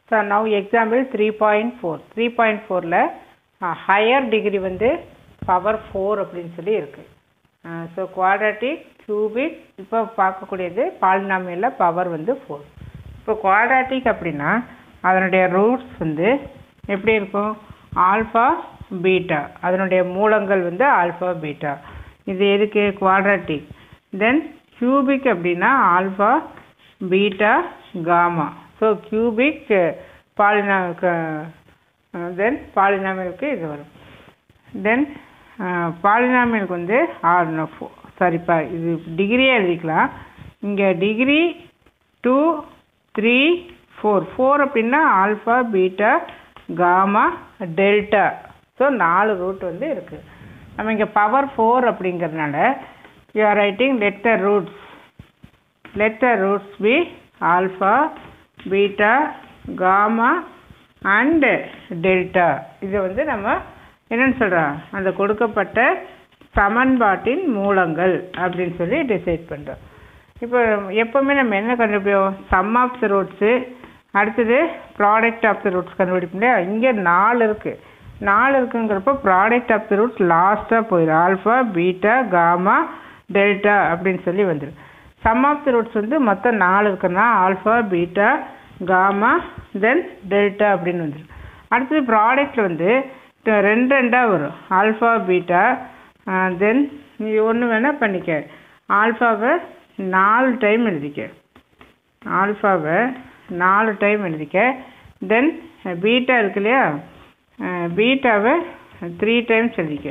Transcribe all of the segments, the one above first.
so now example three point four three point ஃபோரில் higher degree வந்து power four அப்படின்னு சொல்லி இருக்குது ஸோ குவாட்ராட்டிக் கியூபிக் இப்போ பார்க்கக்கூடியது பாலினாமியலில் பவர் வந்து ஃபோர் இப்போ குவாட்ராட்டிக் அப்படின்னா அதனுடைய ரூட்ஸ் வந்து எப்படி இருக்கும் ஆல்ஃபா பீட்டா அதனுடைய மூலங்கள் வந்து ஆல்ஃபா பீட்டா இது எதுக்கு குவாட்ராட்டிக் தென் கியூபிக் அப்படின்னா alpha beta gamma so cubic பாலினா தென் பாலினாமியலுக்கு இது வரும் தென் பாலினாமியலுக்கு வந்து ஆர் சாரிப்பா இது டிகிரியே எழுதிக்கலாம் இங்கே degree two three four four அப்படின்னா alpha beta gamma delta so நாலு ரூட் வந்து இருக்குது நம்ம இங்கே பவர் ஃபோர் அப்படிங்கிறதுனால you are writing let the roots let the roots be alpha beta gamma and delta இது வந்து நம்ம என்னன்னு சொல்கிறோம் அந்த கொடுக்கப்பட்ட சமன்பாட்டின் மூலங்கள் அப்படின்னு சொல்லி டிசைட் பண்ணுறோம் இப்போ எப்போவுமே நம்ம என்ன கண்டுபிடிப்போம் சம் ஆஃப் த ரூட்ஸு அடுத்தது ப்ராடக்ட் ஆஃப் த ரூட்ஸ் கண்டுபிடிப்போம் இல்லையா இங்கே நாலு இருக்குது நாலு இருக்குங்கிறப்போ ப்ராடக்ட் ஆஃப் த ரூட்ஸ் லாஸ்ட்டாக போயிடும் ஆல்ஃபா பீட்டா காமா டெல்டா அப்படின்னு சொல்லி வந்துடும் சம் ஆஃப் த ரூட்ஸ் வந்து மொத்தம் நாலு இருக்குன்னா alpha beta gamma then delta அப்படின்னு வந்துடும் அடுத்தது ப்ராடக்ட்டில் வந்து ட- ரெண்டு ரெண்டாக வரும் ஆல்ஃபா பீட்டா தென் நீ ஒன்று வேணால் பண்ணிக்க ஆல்ஃபாவை நாலு டைம் எழுதிக்க ஆல்ஃபாவை நாலு டைம் எழுதிக்க தென் பீட்டா இருக்கு இல்லையா பீட்டாவை த்ரீ டைம்ஸ் எழுதிக்க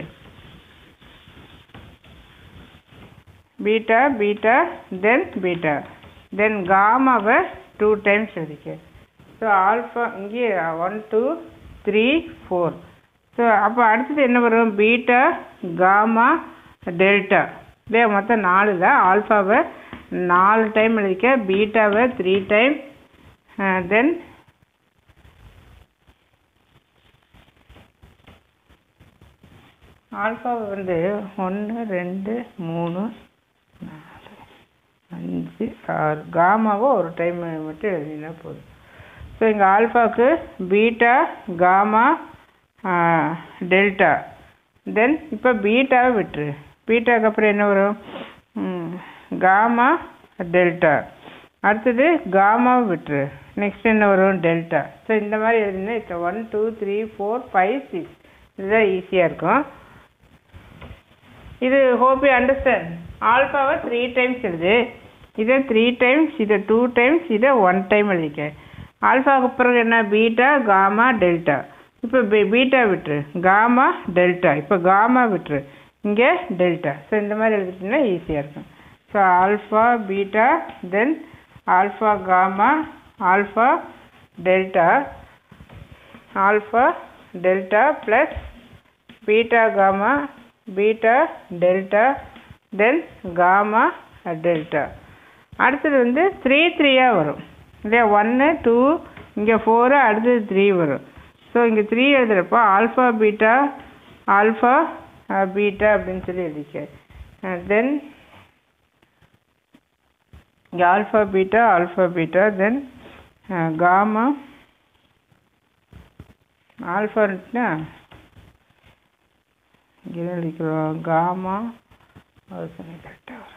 beta beta then beta then காமாவை டூ டைம்ஸ் எழுதிக்க ஸோ ஆல்ஃபா இங்கே one two three four so அப்போ அடுத்தது என்ன வரும் பீட்டா காமா டெல்டா இல்லையா மொத்தம் நாலுல ஆல்ஃபாவை நாலு டைம் எழுதிக்க பீட்டாவை த்ரீ டைம் தென் ஆல்ஃபாவை வந்து ஒன்று ரெண்டு மூணு நாலு அஞ்சு ஆறு காமாவை ஒரு டைம் மட்டும் எழுதினா போதும் ஸோ இங்கே ஆல்ஃபாவுக்கு பீட்டா காமா டெல்டா தென் இப்போ பீட்டாவை விட்டுரு பீட்டாக்கு அப்புறம் என்ன வரும் ம், காமா டெல்டா அடுத்தது காமாவை விட்டுரு நெக்ஸ்ட் என்ன வரும் டெல்டா ஸோ இந்த மாதிரி எழுதினா இப்போ one two three four five six இதுதான் ஈஸியாக இருக்கும் இது ஹோப் யூ அண்டர்ஸ்டாண்ட் ஆல்ஃபாவை த்ரீ டைம்ஸ் எழுது இதை த்ரீ டைம்ஸ் இதை டூ டைம்ஸ் இதை ஒன் டைம் எழுதிக்க ஆல்ஃபாவுக்கு அப்புறம் என்ன பீட்டா காமா டெல்டா இப்போ பீ பீட்டா விட்டுரு காமா டெல்டா இப்போ காமா விட்டுரு இங்கே டெல்டா ஸோ இந்த மாதிரி எழுதிட்டிங்கன்னா ஈஸியாக இருக்கும் so alpha beta then alpha gamma alpha delta alpha delta plus beta gamma beta delta தென் காமா டெல்டா அடுத்தது வந்து த்ரீ த்ரீயாக வரும் இல்லையா ஒன்று டூ இங்கே ஃபோரு அடுத்தது த்ரீ வரும் ஸோ இங்கே த்ரீ எழுதுகிறப்போ ஆல்ஃபா பீட்டா ஆல்ஃபா பீட்டா அப்படின்னு சொல்லி எழுதிக்க தென் இங்கே alpha beta alpha beta then gamma ஆல்ஃபான்னா இங்கே எழுதிக்கிறோம் காமா ஒரு செகண்ட் கரெக்டாக வரும்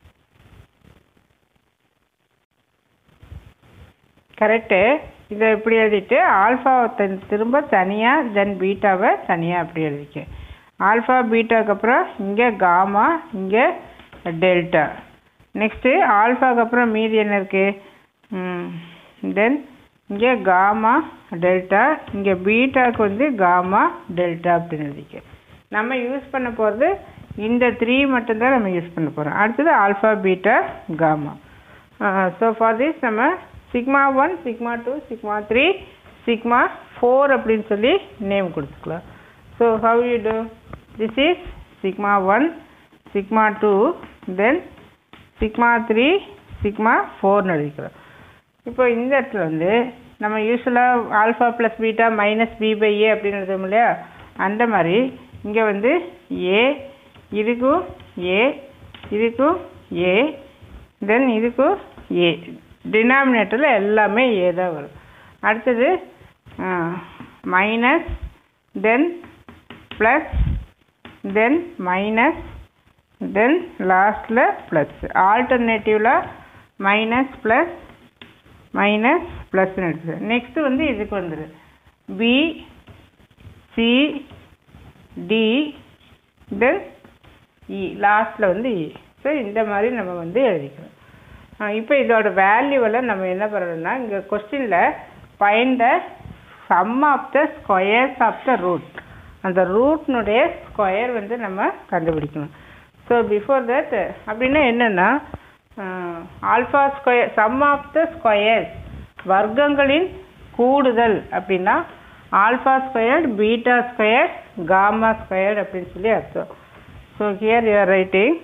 கரெக்டு இதை இப்படி எழுதிட்டு ஆல்ஃபாவை த- திரும்ப தனியாக தென் பீட்டாவை தனியாக அப்படி எழுதிக்க ஆல்ஃபா பீட்டாக்கு அப்புறம் இங்கே காமா இங்கே டெல்டா நெக்ஸ்ட்டு ஆல்ஃபாக்கு அப்புறம் மீதி என்ன இருக்குது தென் இங்கே காமா டெல்டா இங்கே பீட்டாக்கு வந்து காமா டெல்டா அப்படின்னு எழுதிக்க நம்ம யூஸ் பண்ண போகிறது இந்த த்ரீ மட்டும்தான் நம்ம யூஸ் பண்ண போகிறோம் அடுத்தது alpha beta gamma so for this நம்ம sigma one sigma two sigma three sigma four அப்படின்னு சொல்லி நேம் கொடுத்துக்கலாம் so how you do this is sigma one sigma two then sigma three sigma ஃபோர்னு எழுதிக்கிறோம் இப்போ இந்த இடத்துல வந்து நம்ம யூஸ்வலாக alpha plus beta minus b by a அப்படின்னு எழுதுவோம் இல்லையா அந்த மாதிரி இங்கே வந்து ஏ இதுக்கும் ஏ இதுக்கும் ஏ தென் இதுக்கும் ஏ டினாமினேட்டரில் எல்லாமே ஏ தான் வரும் அடுத்தது minus then plus then minus then லாஸ்ட்டில் ப்ளஸ் ஆல்டர்னேட்டிவில் மைனஸ் ப்ளஸ் மைனஸ் ப்ளஸ்ன்னு எடுத்துது நெக்ஸ்ட்டு வந்து இதுக்கு வந்துடு b c d then e லாஸ்ட்டில் வந்து இ ஸோ இந்த மாதிரி நம்ம வந்து எழுதிக்கிறோம் இப்போ இதோட வேல்யூவெல்லாம் நம்ம என்ன பண்ணுறோம்னா இங்கே கொஸ்டினில் find the sum of the squares of the root அந்த ரூட்னுடைய ஸ்கொயர் வந்து நம்ம கண்டுபிடிக்கணும் ஸோ பிஃபோர் தட் அப்படின்னா என்னென்னா alpha square sum of the squares வர்க்கங்களின் கூடுதல் அப்படின்னா alpha squared beta square gamma squared அப்படின்னு சொல்லி அர்த்தம் ஸோ ஹியர் யூஆர் ரைட்டிங்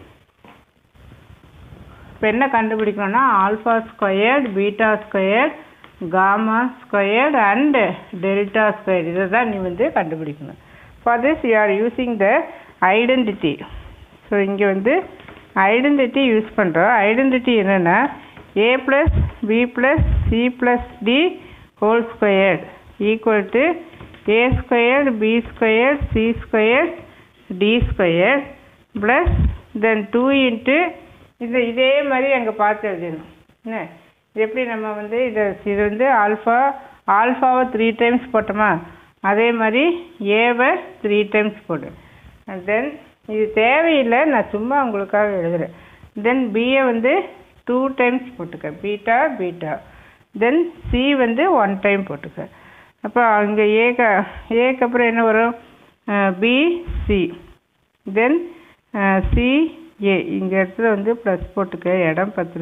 இப்போ என்ன கண்டுபிடிக்கணும்னா alpha squared beta squared gamma squared and delta squared இதை தான் நீ வந்து கண்டுபிடிக்கணும் for this you are using the identity so இங்கே வந்து ஐடென்டிட்டி யூஸ் பண்ணுறோம் ஐடென்டிட்டி என்னென்னா a plus b plus c plus d whole squared equal to a squared b squared c squared d square plus then two into இந்த இதே மாதிரி அங்கே பார்த்து எழுதணும் என்ன இது எப்படி நம்ம வந்து இதை இது வந்து ஆல்ஃபா ஆல்ஃபாவை த்ரீ டைம்ஸ் போட்டோமா அதே மாதிரி ஏவை த்ரீ டைம்ஸ் போடு தென் இது தேவையில்லை நான் சும்மா உங்களுக்காக எழுதுகிறேன் தென் பிஏ வந்து டூ டைம்ஸ் போட்டுக்க பீட்டா பீட்டா தென் சி வந்து ஒன் டைம் போட்டுக்க அப்போ அங்கே ஏக்க ஏக்கு அப்புறம் என்ன வரும் b c then c a இந்த இடத்துல வந்து ப்ளஸ் போட்டுக்க இடம் பத்தில்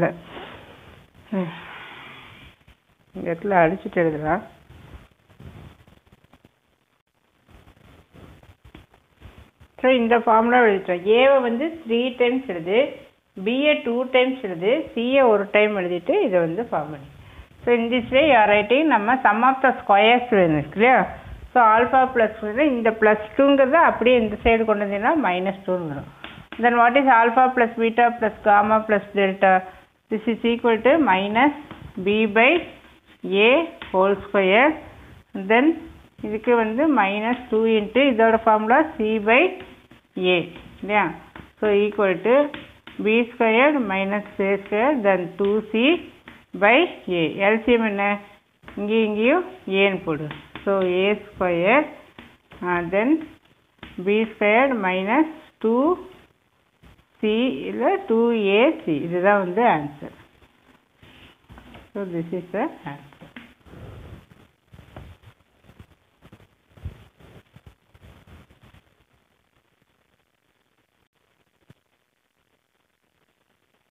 இந்த இடத்துல அடிச்சுட்டு எழுதலாம் ஸோ இந்த ஃபார்முலா எழுதிட்டோம் ஏவை வந்து த்ரீ டைம்ஸ் எழுது பிஏ டூ டைம்ஸ் எழுது சிஏ ஒரு டைம் எழுதிட்டு இதை வந்து ஃபார்ம் பண்ணி ஸோ இன் திஸ் வே யார் ரைட்டிங் நம்ம சம் ஆஃப் த ஸ்கொயர்ஸ் வேணும் இருக்கு இல்லையா ஸோ ஆல்ஃபா ப்ளஸ் இந்த ப்ளஸ் டூங்கிறத அப்படியே இந்த சைடு கொண்டு வந்தீங்கன்னா மைனஸ் டூன்னு வரும் then what is alpha plus beta plus gamma plus delta this is equal to minus b by a whole square then இதுக்கு வந்து மைனஸ் டூ இன்ட்டு இதோட ஃபார்முலா சி பை ஏ இல்லையா so equal to b square minus a square then two c by a LCM என்ன இங்கேயும் இங்கேயும் ஏன்னு போடு so ஏ square then b square minus two c இல்லை டூ ஏசி இதுதான் வந்து answer so this is the answer